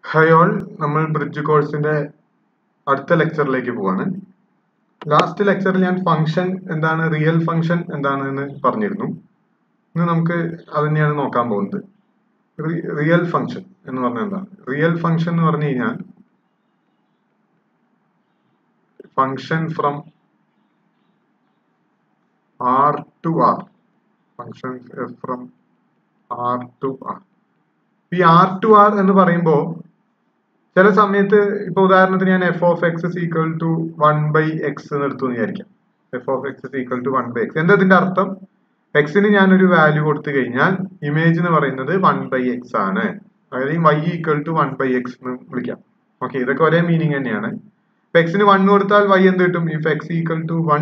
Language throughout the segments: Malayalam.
ഹായ് ഓൾ നമ്മൾ ബ്രിഡ്ജ് കോഴ്സിന്റെ അടുത്ത ലെക്ചറിലേക്ക് പോവാണ് ലാസ്റ്റ് ലെക്ചറിൽ ഞാൻ ഫംഗ്ഷൻ എന്താണ് റിയൽ ഫംഗ്ഷൻ എന്താണെന്ന് പറഞ്ഞിരുന്നു ഇന്ന് നമുക്ക് അത് തന്നെയാണ് നോക്കാൻ പോകുന്നത് റിയൽ ഫംഗ്ഷൻ എന്ന് പറഞ്ഞാൽ എന്താണ് റിയൽ ഫംഗ്ഷൻ എന്ന് പറഞ്ഞു കഴിഞ്ഞാൽ function from R to R function from R to R ഈ ആർ ടു ആർ എന്ന് പറയുമ്പോൾ ചില സമയത്ത് ഇപ്പൊ ഉദാഹരണത്തിന് ഞാൻ F of X equal to one by X എന്ന് എടുത്തു വിചാരിക്കാം F of X equal to one by X എന്താ ഇതിന്റെ അർത്ഥം എക്സിന് ഞാനൊരു വാല്യൂ കൊടുത്തു കഴിഞ്ഞാൽ ഇമേജ് എന്ന് പറയുന്നത് വൺ ബൈ എക്സ് ആണ് അതായത് Y equal to one by X എന്ന് വിളിക്കാം ഓക്കെ ഇതൊക്കെ ഒരേ മീനിങ് തന്നെയാണ് ഇപ്പൊ എക്സിന് വൺ കൊടുത്താൽ വൈ എന്ത് കിട്ടും if X equal to one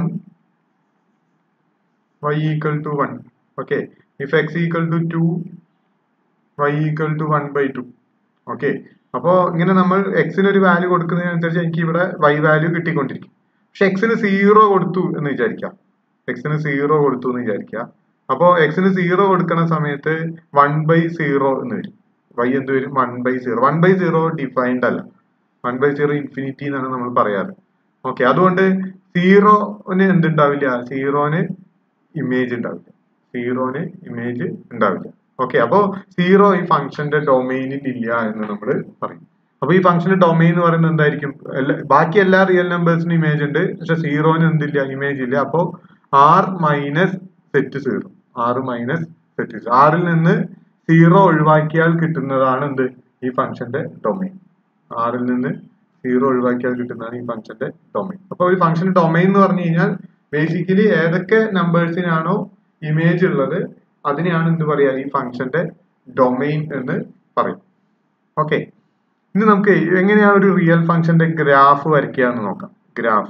Y equal to one okay if X equal to two Y equal to one by two okay അപ്പോ ഇങ്ങനെ നമ്മൾ എക്സിന് ഒരു വാല്യൂ കൊടുക്കുന്നതിനനുസരിച്ച് എനിക്ക് ഇവിടെ വൈ വാല്യൂ കിട്ടിക്കൊണ്ടിരിക്കും പക്ഷെ എക്സിന് സീറോ കൊടുത്തു എന്ന് വിചാരിക്കാം എക്സിന് സീറോ കൊടുത്തു എന്ന് വിചാരിക്കുക അപ്പോ എക്സിന് സീറോ കൊടുക്കുന്ന സമയത്ത് വൺ ബൈ സീറോ എന്ന് വരും വൈ എന്ത് വരും one by zero one by zero defined അല്ല വൺ ബൈ സീറോ ഇൻഫിനിറ്റി എന്നാണ് നമ്മൾ പറയാറ് ഓക്കെ അതുകൊണ്ട് സീറോന് എന്തുണ്ടാവില്ല സീറോന് ഇമേജ് ഉണ്ടാവില്ല സീറോന് ഇമേജ് ഉണ്ടാവില്ല ഓക്കെ അപ്പോ സീറോ ഈ ഫംഗ്ഷന്റെ ഡൊമൈനിൽ ഇല്ല എന്ന് നമ്മൾ പറയും അപ്പൊ ഈ ഫംഗ്ഷന്റെ ഡൊമൈൻ എന്ന് പറയുന്നത് എന്തായിരിക്കും ബാക്കി എല്ലാ റിയൽ നമ്പേഴ്സിനും ഇമേജ് ഉണ്ട് പക്ഷെ സീറോന് എന്തില്ല ഇമേജ് ഇല്ല അപ്പോ R minus set zero R minus set zero ആറിൽ നിന്ന് സീറോ ഒഴിവാക്കിയാൽ കിട്ടുന്നതാണ് എന്ത് ഈ ഫംഗ്ഷന്റെ ഡൊമൈൻ ആറിൽ നിന്ന് സീറോ ഒഴിവാക്കിയാൽ കിട്ടുന്നതാണ് ഈ ഫംഗ്ഷന്റെ ഡൊമൈൻ അപ്പൊ ഒരു ഫംഗ്ഷന്റെ ഡൊമൈൻ എന്ന് പറഞ്ഞു കഴിഞ്ഞാൽ ബേസിക്കലി ഏതൊക്കെ നമ്പേഴ്സിനാണോ ഇമേജ് ഉള്ളത് അതിനെയാണ് എന്ത് പറയാ ഈ ഫംഗ്ഷന്റെ ഡൊമൈൻ എന്ന് പറയും ഓക്കെ ഇനി നമുക്ക് എങ്ങനെയാണ് ഒരു റിയൽ ഫംഗ്ഷന്റെ ഗ്രാഫ് വരയ്ക്കുക എന്ന് നോക്കാം ഗ്രാഫ്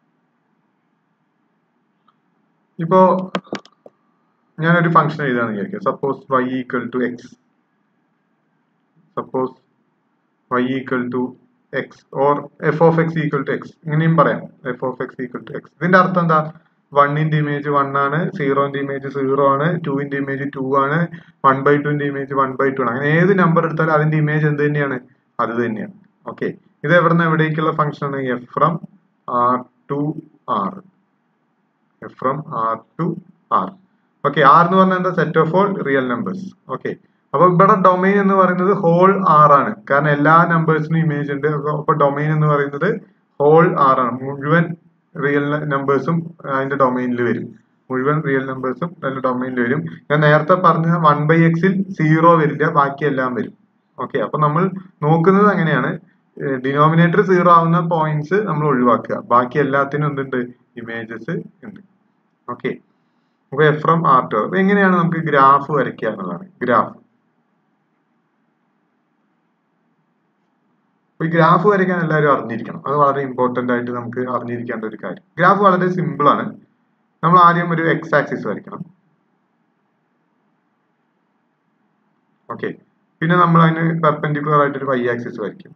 ഇപ്പോ ഞാനൊരു ഫംഗ്ഷൻ എഴുതാന്ന് വിചാരിക്കുക suppose Y equal to X suppose Y equal to X or F of X equal to X ഇങ്ങനെയും പറയാം F of X equal to X ഇതിന്റെ അർത്ഥം എന്താ വണ്ണിന്റെ ഇമേജ് വൺ ആണ് സീറോന്റെ ഇമേജ് സീറോ ആണ് ടുവിന്റെ ഇമേജ് ടു ആണ് വൺ ബൈ ടുവിന്റെ ഇമേജ് വൺ ബൈ ടു ആണ് അങ്ങനെ ഏത് നമ്പർ എടുത്താലും അതിന്റെ ഇമേജ് എന്ത് തന്നെയാണ് അത് തന്നെയാണ് ഓക്കെ ഇത് എവിടെ നിന്ന് എവിടേക്കുള്ള ഫംഗ്ഷൻ ആണ് F from R to R F from R to R okay R എന്ന് പറഞ്ഞാൽ എന്താ set of all real numbers okay അപ്പൊ ഇവിടെ ഡൊമൈൻ എന്ന് പറയുന്നത് ഹോൾ ആർ ആണ് കാരണം എല്ലാ നമ്പേഴ്സിനും ഇമേജ് ഉണ്ട് അപ്പൊ ഡൊമൈൻ എന്ന് പറയുന്നത് ഹോൾ ആർ ആണ് മുഴുവൻ റിയൽ നമ്പേഴ്സും അതിന്റെ ഡൊമൈനിൽ വരും മുഴുവൻ റിയൽ നമ്പേഴ്സും അതിന്റെ ഡൊമൈനിൽ വരും ഞാൻ നേരത്തെ പറഞ്ഞ വൺ ബൈ എക്സിൽ സീറോ വരില്ല ബാക്കി എല്ലാം വരും ഓക്കെ അപ്പൊ നമ്മൾ നോക്കുന്നത് അങ്ങനെയാണ് ഡിനോമിനേറ്റർ സീറോ ആവുന്ന പോയിന്റ്സ് നമ്മൾ ഒഴിവാക്കുക ബാക്കി എല്ലാത്തിനും എന്തുണ്ട് ഇമേജസ് ഉണ്ട് ഓക്കെ അപ്പൊ എഫ് ഫ്രം ആർ ടു അപ്പൊ എങ്ങനെയാണ് നമുക്ക് ഗ്രാഫ് വരയ്ക്കുക എന്നുള്ളതാണ് ഗ്രാഫ് ഈ ഗ്രാഫ് വരയ്ക്കാൻ എല്ലാവരും അറിഞ്ഞിരിക്കണം അത് വളരെ ഇമ്പോർട്ടന്റ് ആയിട്ട് നമുക്ക് അറിഞ്ഞിരിക്കേണ്ട ഒരു കാര്യം ഗ്രാഫ് വളരെ സിമ്പിൾ ആണ് നമ്മൾ ആദ്യം ഒരു എക്സ് ആക്സിസ് വരയ്ക്കണം ഓക്കെ പിന്നെ നമ്മൾ അതിന് പെർപെൻഡിക്കുലർ ആയിട്ട് ഒരു വൈ ആക്സിസ് വരയ്ക്കും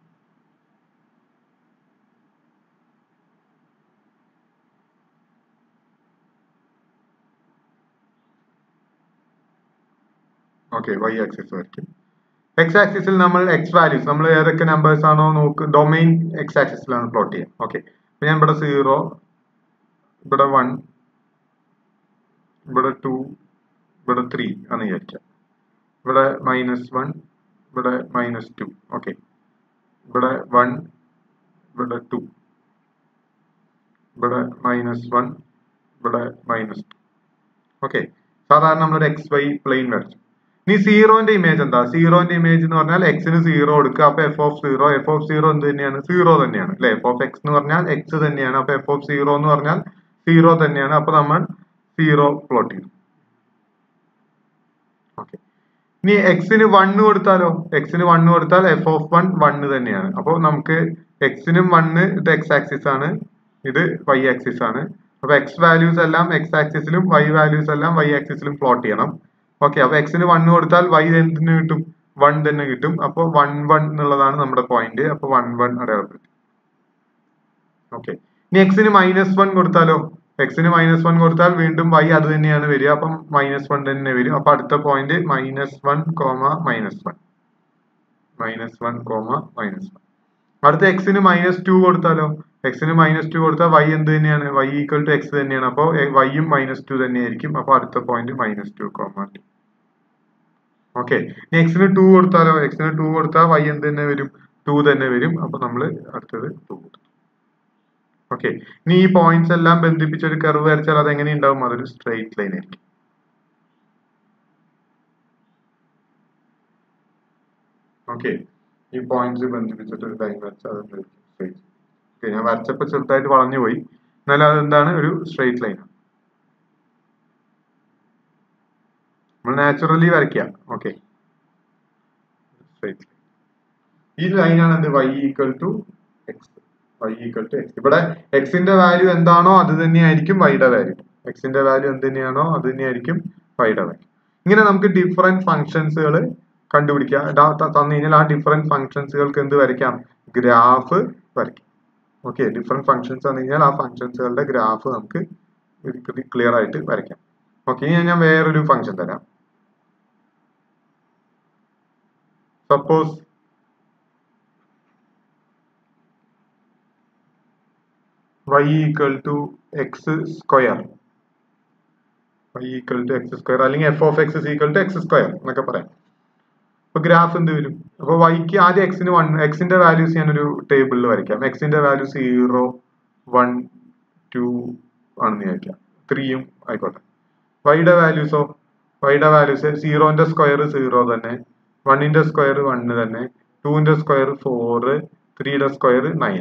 ഓക്കെ വൈ ആക്സിസ് വരയ്ക്കും എക്സ് ആക്സിസിൽ നമ്മൾ എക്സ് വാല്യൂസ് നമ്മൾ ഏതൊക്കെ നമ്പേഴ്സ് ആണോ നോക്ക് ഡൊമൈൻ എക്സ് ആക്സിസിലാണ് പ്ലോട്ട് ചെയ്യുക ഓക്കെ അപ്പൊ ഞാൻ ഇവിടെ സീറോ ഇവിടെ വൺ ഇവിടെ ടു ഇവിടെ ത്രീ എന്ന് വിചാരിക്കാം ഇവിടെ മൈനസ് വൺ ഇവിടെ മൈനസ് ടു ഓക്കെ ഇവിടെ വൺ ഇവിടെ ടു ഇവിടെ മൈനസ് വൺ ഇവിടെ മൈനസ് ടു ഓക്കെ സാധാരണ നമ്മളൊരു എക്സ് വൈ പ്ലെയിൻ വരച്ചു ഇനി സീറോന്റെ ഇമേജ് എന്താ സീറോന്റെ ഇമേജ് എന്ന് പറഞ്ഞാൽ എക്സിന് സീറോ കൊടുക്കുക അപ്പൊ F of zero F of zero എന്ത് തന്നെയാണ് സീറോ തന്നെയാണ് അല്ലെ എഫ് ഓഫ് എക്സ് എന്ന് പറഞ്ഞാൽ എക്സ് തന്നെയാണ് അപ്പൊ എഫ് ഓഫ് സീറോ എന്ന് പറഞ്ഞാൽ സീറോ തന്നെയാണ് അപ്പൊ നമ്മൾ സീറോ പ്ലോട്ട് ചെയ്തു ഓക്കെ ഇനി എക്സിന് വണ്ണ് കൊടുത്താലോ എക്സിന് വണ്ണ് കൊടുത്താൽ എഫ് ഓഫ് വൺ വണ്ണ് തന്നെയാണ് അപ്പോൾ നമുക്ക് എക്സിനും വണ്ണ് ഇത് എക്സ് ആക്സിസ് ആണ് ഇത് വൈ ആക്സിസ് ആണ് അപ്പൊ എക്സ് വാല്യൂസ് എല്ലാം എക്സ് ആക്സിസിലും വൈ വാല്യൂസ് എല്ലാം വൈ ആക്സിസിലും പ്ലോട്ട് ചെയ്യണം ഓക്കെ അപ്പൊ എക്സിന് വണ്ണ് കൊടുത്താൽ വൈ എന്തിന് കിട്ടും വൺ തന്നെ കിട്ടും അപ്പൊ വൺ വൺ എന്നുള്ളതാണ് നമ്മുടെ പോയിന്റ് അപ്പൊ വൺ വൺ അടയാളപ്പെടുത്തി ഓക്കെ ഇനി എക്സിന് മൈനസ് വൺ കൊടുത്താലോ എക്സിന് മൈനസ് വൺ കൊടുത്താൽ വീണ്ടും വൈ അത് തന്നെയാണ് വരിക അപ്പം മൈനസ് വൺ തന്നെ വരും അപ്പൊ അടുത്ത point minus one comma minus one minus one comma minus one അടുത്ത എക്സിന് മൈനസ് ടു കൊടുത്താലോ എക്സിന് മൈനസ് ടു കൊടുത്താൽ വൈ എന്ത് തന്നെയാണ് വൈ ഈക്വൽ ടു എക്സ് തന്നെയാണ് അപ്പോൾ വൈയും മൈനസ് ടു തന്നെയായിരിക്കും അപ്പോൾ അടുത്ത point minus two comma two okay ഇനി എക്സിന് ടു കൊടുത്താലോ എക്സിന് ടു കൊടുത്താൽ വൈ എന്ത് തന്നെ വരും ടു തന്നെ വരും അപ്പോൾ നമ്മൾ അടുത്തത് ടു കൊടുത്തു ഓക്കെ ഇനി ഈ പോയിന്റ്സ് എല്ലാം ബന്ധിപ്പിച്ച് ഒരു കർവ് വരച്ചാൽ അത് എങ്ങനെ ഉണ്ടാവും അതൊരു സ്ട്രെയിറ്റ് ലൈൻ ആയിരിക്കും ഓക്കെ ഈ പോയിന്റ്സ് ബന്ധിപ്പിച്ചിട്ട് ഒരു ലൈൻ വരച്ചാൽ അത് സ്ട്രെയിറ്റ് ഓക്കെ ഞാൻ വരച്ചപ്പോൾ ചെറുതായിട്ട് വളഞ്ഞു പോയി എന്നാൽ അതെന്താണ് ഒരു സ്ട്രെയിറ്റ് ലൈൻ നമ്മൾ നാച്ചുറലി വരയ്ക്കുക ഓക്കെ സ്ട്രെയിറ്റ് ലൈൻ ഈ ലൈനാണ് എന്ത് Y equal to X Y equal to X ഇവിടെ എക്സിന്റെ വാല്യൂ എന്താണോ അത് തന്നെയായിരിക്കും വൈയുടെ വാല്യൂ എക്സിന്റെ വാല്യൂ എന്ത് തന്നെയാണോ അത് തന്നെയായിരിക്കും വൈയുടെ വാല്യൂ ഇങ്ങനെ നമുക്ക് ഡിഫറെന്റ് ഫങ്ഷൻസുകൾ കണ്ടുപിടിക്കാം തന്നു കഴിഞ്ഞാൽ ആ ഡിഫറെന്റ് ഫങ്ഷൻസുകൾക്ക് എന്ത് വരയ്ക്കാം ഗ്രാഫ് വരയ്ക്കാം ഓക്കെ ഡിഫറെന്റ് ഫങ്ഷൻസ് തന്നു കഴിഞ്ഞാൽ ആ ഫങ്ഷൻസുകളുടെ ഗ്രാഫ് നമുക്ക് ക്ലിയർ ആയിട്ട് വരയ്ക്കാം ഓക്കെ ഇനി ഞാൻ വേറൊരു ഫങ്ഷൻ തരാം suppose y equal to x square y equal to x square അല്ലെങ്കിൽ f of X equal to x square എന്നൊക്കെ പറയാം അപ്പൊ ഗ്രാഫ് എന്ത് വരും അപ്പൊ വൈക്ക് ആദ്യം എക്സിന് വൺ എക്സിന്റെ വാല്യൂസ് ഞാനൊരു ടേബിളിൽ വരയ്ക്കാം എക്സിന്റെ വാല്യൂ സീറോ വൺ ടു ആണെന്ന് വിചാരിക്കാം ത്രീയും ആയിക്കോട്ടെ വൈയുടെ വാല്യൂസോ വൈയുടെ വാല്യൂസ് സീറോന്റെ സ്ക്വയർ സീറോ തന്നെ വണ്ണിന്റെ സ്ക്വയർ വണ്ണ് തന്നെ ടൂവിന്റെ സ്ക്വയർ ഫോറ് ത്രീയുടെ സ്ക്വയർ നയൻ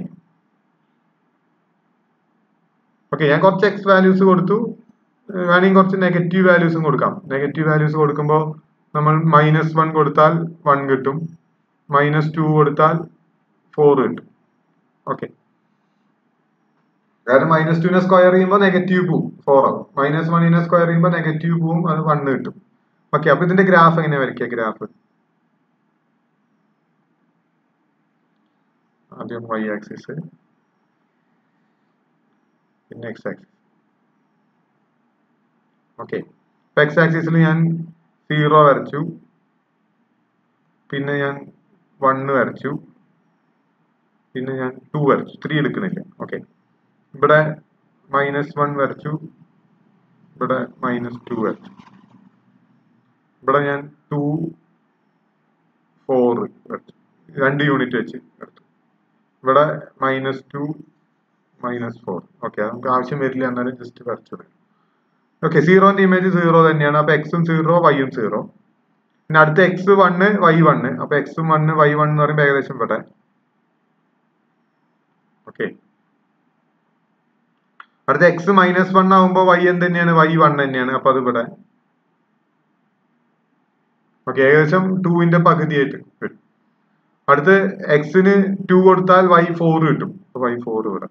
ഓക്കെ ഞാൻ കുറച്ച് എക്സ് വാല്യൂസ് കൊടുത്തു വേണമെങ്കിൽ കുറച്ച് നെഗറ്റീവ് വാല്യൂസും കൊടുക്കാം നെഗറ്റീവ് വാല്യൂസ് കൊടുക്കുമ്പോൾ നമ്മൾ മൈനസ് വൺ കൊടുത്താൽ വൺ കിട്ടും മൈനസ് ടു കൊടുത്താൽ ഫോർ കിട്ടും ഓക്കെ കാരണം മൈനസ് ടുവിനെ സ്ക്വയർ ചെയ്യുമ്പോൾ നെഗറ്റീവ് പോവും ഫോർ ആവും മൈനസ് വണ്ണിനെ സ്ക്വയർ ചെയ്യുമ്പോൾ നെഗറ്റീവ് പോവും അത് വണ്ണ് കിട്ടും ഓക്കെ അപ്പൊ ഇതിന്റെ ഗ്രാഫ് എങ്ങനെ വരയ്ക്കുക ഗ്രാഫ് ആദ്യം വൈ ആക്സിസ് പിന്നെ എക്സ് ആക്സിസ് ഓക്കെ ഇപ്പൊ എക്സ് ആക്സിസിൽ ഞാൻ സീറോ വരച്ചു പിന്നെ ഞാൻ വണ്ണ് വരച്ചു പിന്നെ ഞാൻ ടു വരച്ചു ത്രീ എടുക്കുന്നില്ല ഓക്കെ ഇവിടെ മൈനസ് വൺ വരച്ചു ഇവിടെ മൈനസ് ടു വരച്ചു ഇവിടെ ഞാൻ ടു ഫോർ വരച്ചു രണ്ട് യൂണിറ്റ് വെച്ച് എടുത്തു ഇവിടെ minus two minus four okay നമുക്ക് ആവശ്യം വരില്ല എന്നാലും ജസ്റ്റ് വരച്ചത് ഓക്കെ സീറോന്റെ ഇമേജ് സീറോ തന്നെയാണ് അപ്പൊ എക്സും സീറോ വൈയും സീറോ പിന്നെ അടുത്ത എക്സ് വണ്ണ് വൈ വണ്ണ് അപ്പൊ എക്സും വണ്ണ് വൈ വൺ എന്ന് പറയുമ്പോൾ ഏകദേശം ഇവിടെ ഓക്കെ അടുത്ത എക്സ് മൈനസ് വൺ ആകുമ്പോൾ വൈ എന്ത് തന്നെയാണ് വൈ വൺ തന്നെയാണ് അപ്പൊ അത് ഇവിടെ ഓക്കെ ഏകദേശം ടൂവിന്റെ പകുതിയായിട്ട് വരും അടുത്ത് എക്സിന് ടു കൊടുത്താൽ വൈ ഫോർ കിട്ടും വൈ ഫോർ ഇവിടെ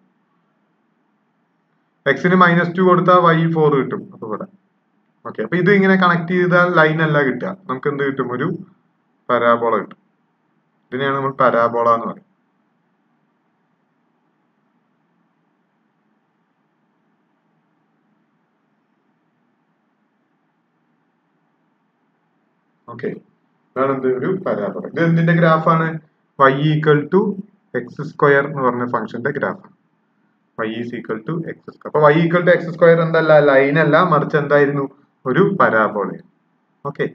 എക്സിന് മൈനസ് ടു കൊടുത്താൽ വൈ ഫോർ കിട്ടും അപ്പൊ ഇവിടെ ഓക്കെ അപ്പൊ ഇത് ഇങ്ങനെ കണക്ട് ചെയ്താൽ ലൈൻ അല്ല കിട്ടുക നമുക്ക് എന്ത് കിട്ടും ഒരു പരാബോള കിട്ടും ഇതിനെയാണ് നമ്മൾ പരാബോള എന്ന് പറയുന്നത് ഓക്കെ അതാണ് എന്ത് ഒരു പരാബോള ഇത് എന്തിന്റെ ഗ്രാഫാണ് y equal to x square എന്ന് പറഞ്ഞ ഫംഗ്ഷന്റെ ഗ്രാഫാണ് y is equal to x square അപ്പൊ y equal to x square എന്തല്ല ലൈൻ അല്ല മറിച്ച് എന്തായിരുന്നു ഒരു പരാബോള ഓക്കെ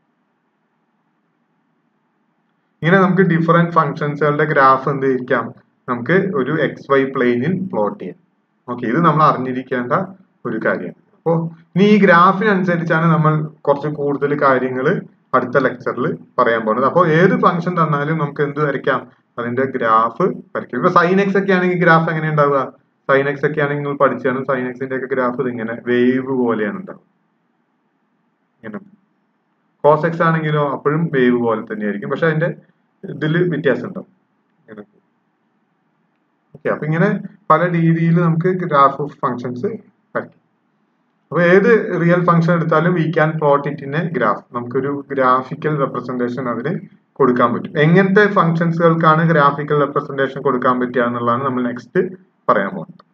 ഇങ്ങനെ നമുക്ക് ഡിഫറെന്റ് ഫങ്ഷൻസുകളുടെ ഗ്രാഫ് എന്ത് ഇരിക്കാം നമുക്ക് ഒരു എക്സ് വൈ പ്ലെയിനിൽ പ്ലോട്ട് ചെയ്യാം ഓക്കെ ഇത് നമ്മൾ അറിഞ്ഞിരിക്കേണ്ട ഒരു കാര്യമാണ് അപ്പോൾ ഇനി ഈ ഗ്രാഫിനനുസരിച്ചാണ് നമ്മൾ കുറച്ച് കൂടുതൽ കാര്യങ്ങൾ അടുത്ത ലെക്ചറിൽ പറയാൻ പോകുന്നത് അപ്പോൾ ഏത് ഫംഗ്ഷൻ തന്നാലും നമുക്ക് എന്ത് വരയ്ക്കാം അതിന്റെ ഗ്രാഫ് വരയ്ക്കാം ഇപ്പൊ സൈൻ എക്സ് ഒക്കെ ആണെങ്കിൽ ഗ്രാഫ് എങ്ങനെ ഉണ്ടാവുക സൈൻ എക്സ് ഒക്കെ ആണെങ്കിൽ നിങ്ങൾ പഠിച്ചാണ് സൈൻ എക്സിന്റെ ഒക്കെ ഗ്രാഫ് ഇതിങ്ങനെ വേവ് പോലെയാണ് ഉണ്ടാവുക ഇങ്ങനെ കോസ് എക്സ് ആണെങ്കിലോ അപ്പോഴും വേവ് പോലെ തന്നെയായിരിക്കും പക്ഷെ അതിന്റെ ഇതിൽ വ്യത്യാസം ഉണ്ടാവും ഇങ്ങനെ ഓക്കെ അപ്പൊ ഇങ്ങനെ പല രീതിയിൽ നമുക്ക് ഗ്രാഫ് ഓഫ് ഫങ്ഷൻസ് വരയ്ക്കാം അപ്പൊ ഏത് റിയൽ ഫംഗ്ഷൻ എടുത്താലും we can plot it in a graph നമുക്കൊരു ഗ്രാഫിക്കൽ റെപ്രസെന്റേഷൻ അതിന് കൊടുക്കാൻ പറ്റും എങ്ങനത്തെ ഫംഗ്ഷൻസുകൾക്കാണ് ഗ്രാഫിക്കൽ റെപ്രസെന്റേഷൻ കൊടുക്കാൻ പറ്റുക എന്നുള്ളതാണ് നമ്മൾ നെക്സ്റ്റ് പറയാൻ പോകുന്നത്